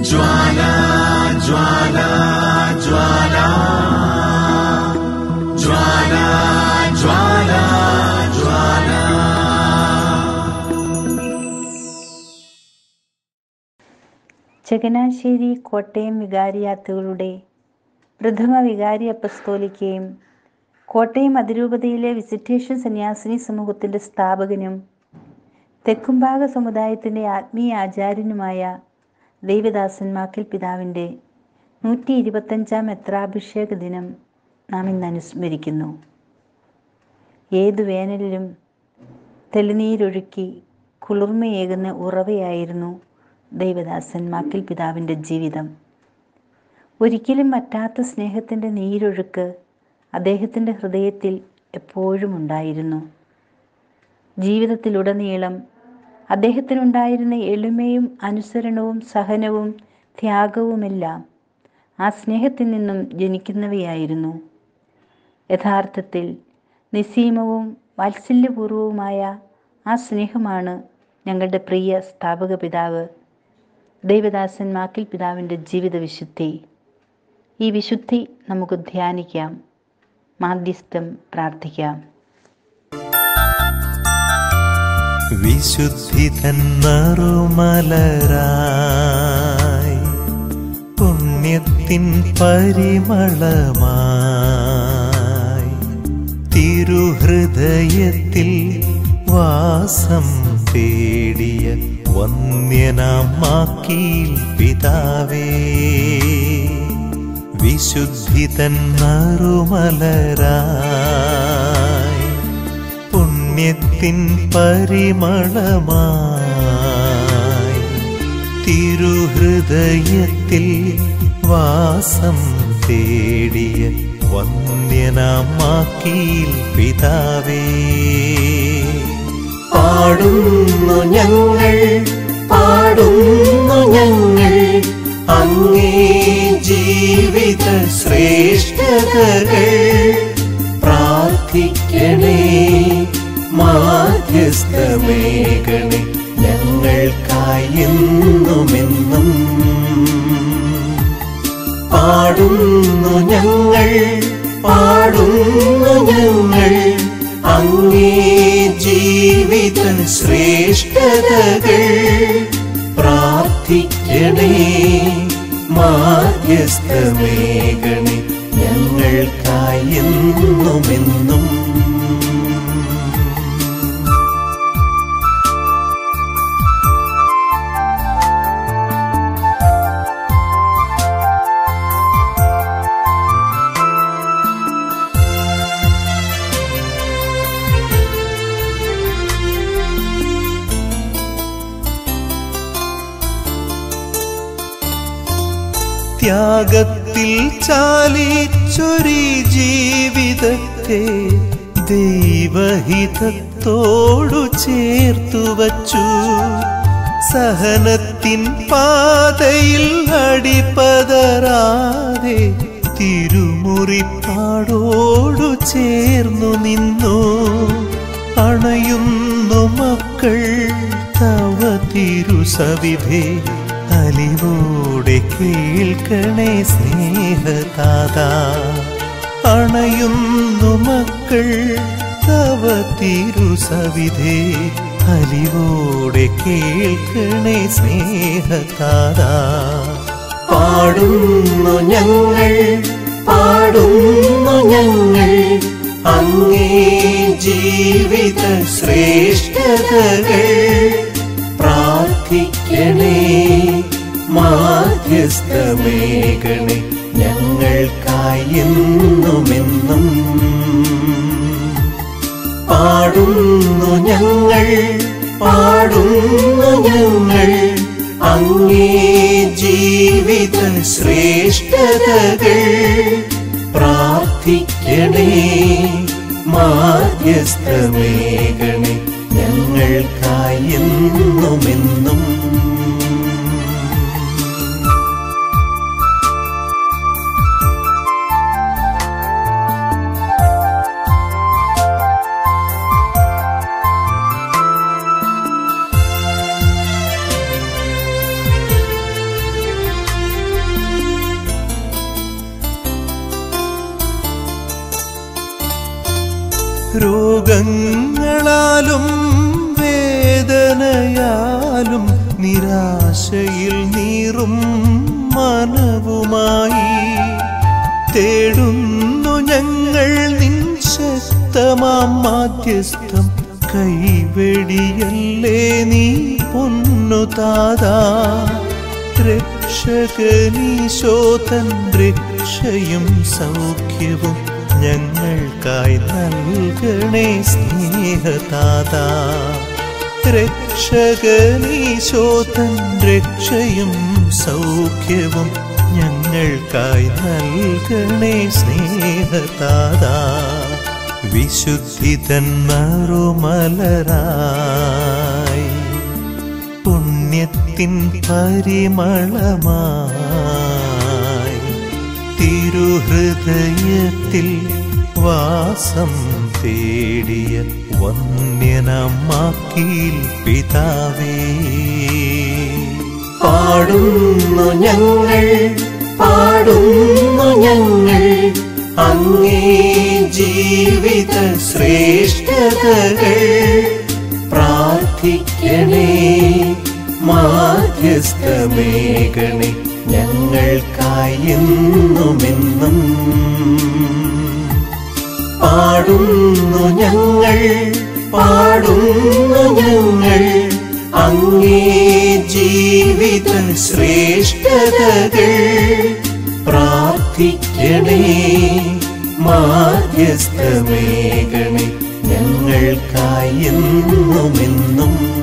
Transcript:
ജ്വാല ജ്വാല ജ്വാല ജ്വാല ജ്വാല ജ്വാല ചങ്ങനാശ്ശേരി കോട്ടയം വികാരിയാത്തുകളുടെ പ്രഥമ വികാരി അപ്പസ്തോലിക്കയും കോട്ടയം അതിരൂപതയിലെ വിസിറ്റേഷൻ സന്യാസിനി സമൂഹത്തിൻ്റെ സ്ഥാപകനും തെക്കുംഭാഗ സമുദായത്തിൻ്റെ ആത്മീയ ആചാര്യനുമായ ദൈവദാസൻ മാക്കിൽ പിതാവിൻ്റെ നൂറ്റി ഇരുപത്തഞ്ചാം എത്രാഭിഷേക ദിനം നാം ഇന്ന് അനുസ്മരിക്കുന്നു ഏതു വേനലിലും തെളിനീരൊഴുക്കി കുളിർമയേകുന്ന ഉറവയായിരുന്നു ദൈവദാസൻ മാക്കിൽ പിതാവിൻ്റെ ജീവിതം ഒരിക്കലും പറ്റാത്ത സ്നേഹത്തിൻ്റെ നീരൊഴുക്ക് അദ്ദേഹത്തിൻ്റെ ഹൃദയത്തിൽ എപ്പോഴും ഉണ്ടായിരുന്നു ജീവിതത്തിലുടനീളം അദ്ദേഹത്തിനുണ്ടായിരുന്ന എളിമയും അനുസരണവും സഹനവും ത്യാഗവുമെല്ലാം ആ സ്നേഹത്തിൽ നിന്നും ജനിക്കുന്നവയായിരുന്നു യഥാർത്ഥത്തിൽ നിസ്സീമവും വാത്സല്യപൂർവവുമായ ആ സ്നേഹമാണ് ഞങ്ങളുടെ പ്രിയ സ്ഥാപക പിതാവ് ദൈവദാസൻ മാക്കിൽ പിതാവിൻ്റെ ജീവിത വിശുദ്ധി ഈ വിശുദ്ധി നമുക്ക് ധ്യാനിക്കാം മാധ്യസ്ഥം പ്രാർത്ഥിക്കാം വിശുദ്ധി തന്നറുമലരായി പുണ്യത്തിൻ പരിമളമായി തിരുഹൃദയത്തിൽ വാസം തേടിയ വന്യനാം മാക്കീൽ പിതാവേ വിശുദ്ധി തന്നറുമലരായി പുണ്യത്തിൻ പരിമളമായി തിരുഹൃദയത്തിൽ വാസം തേടിയ വന്യനാമാക്കീൽ പിതാവേ പാടുന്നു ഞങ്ങൾ പാടുന്നു ഞങ്ങൾ അങ്ങേ ജീവിത ശ്രേഷ്ഠതകൾ പ്രാർത്ഥിക്കണേ മാധ്യസ്ഥമേകണേ ഞങ്ങൾക്കായെന്നുമെന്നും പാടുന്നു ഞങ്ങൾ പാടുന്നു ഞങ്ങൾ അങ്ങേ ജീവിത ശ്രേഷ്ഠതകൾ പ്രാർത്ഥിക്കണേ മാധ്യസ്ഥമേകണേ ഞങ്ങൾക്കായെന്നുമെന്നും ത്യാഗത്തിൽ ചാലിച്ചൊരി ജീവിതത്തെ ദൈവഹിതത്തോടു ചേർത്തു വച്ചു സഹനത്തിൻ പാതയിൽ അടിപതറാതെ തിരുമുറിപ്പാടോടു ചേർന്നു നിന്നു അണയുന്നു മക്കൾ തവ തിരുസവിധേ അലിവോടെ കേൾക്കണേ സ്നേഹതാതാ അണയുന്നു മക്കൾ തവ തിരുസവിധേ അലിവോടെ കേൾക്കണേ സ്നേഹതാതാ പാടുന്നു ഞങ്ങൾ പാടുന്നു ഞങ്ങൾ അങ്ങേ ജീവിത ശ്രേഷ്ഠതകൾ പ്രാർത്ഥിക്കണേ മാധ്യസ്ഥമേകണേ ഞങ്ങൾക്കായെന്നുമെന്നും പാടുന്നു ഞങ്ങൾ പാടുന്നു ഞങ്ങൾ അങ്ങേ ജീവിത ശ്രേഷ്ഠതകൾ പ്രാർത്ഥിക്കണേ മാധ്യസ്ഥമേകണേ ഞങ്ങൾക്കായെന്നുമെന്നും നിരാശയിൽ നീറും മനവുമായി തേടുന്നു ഞങ്ങൾ നിൻ ശക്തമാം മാധ്യസ്ഥം കൈവെടിയല്ലേ നീ പൊന്നു താതാ രക്ഷകനീശോതൻ രക്ഷയും സൗഖ്യവും ഞങ്ങൾക്കായി നൽകണേ സ്നേഹതാതാ രക്ഷകനീശോതൻ രക്ഷയും സൗഖ്യവും ഞങ്ങൾക്കായി നൽകണേ സ്നേഹതാതാ വിശുദ്ധിതൻ മറുമലരായി പുണ്യത്തിൻ പരിമളമായി തിരുഹൃദയത്തിൽ വാസം തേടിയ വന്യനമാക്കിൽ പിതാവേ പാടുന്നു ഞങ്ങൾ പാടുന്നു ഞങ്ങൾ അങ്ങേ ജീവിത ശ്രേഷ്ഠതകൾ പ്രാർത്ഥിക്കണേ മാധ്യസ്ഥമേകണേ ഞങ്ങൾക്കായി എന്നുമെന്നും പാടുന്നു ഞങ്ങൾ പാടുന്നു ഞങ്ങൾ അങ്ങേ ജീവിത ശ്രേഷ്ഠതകൾ പ്രാർത്ഥിക്കണേ മാധ്യസ്ഥമേകണേ ഞങ്ങൾക്കായി എന്നുമെന്നും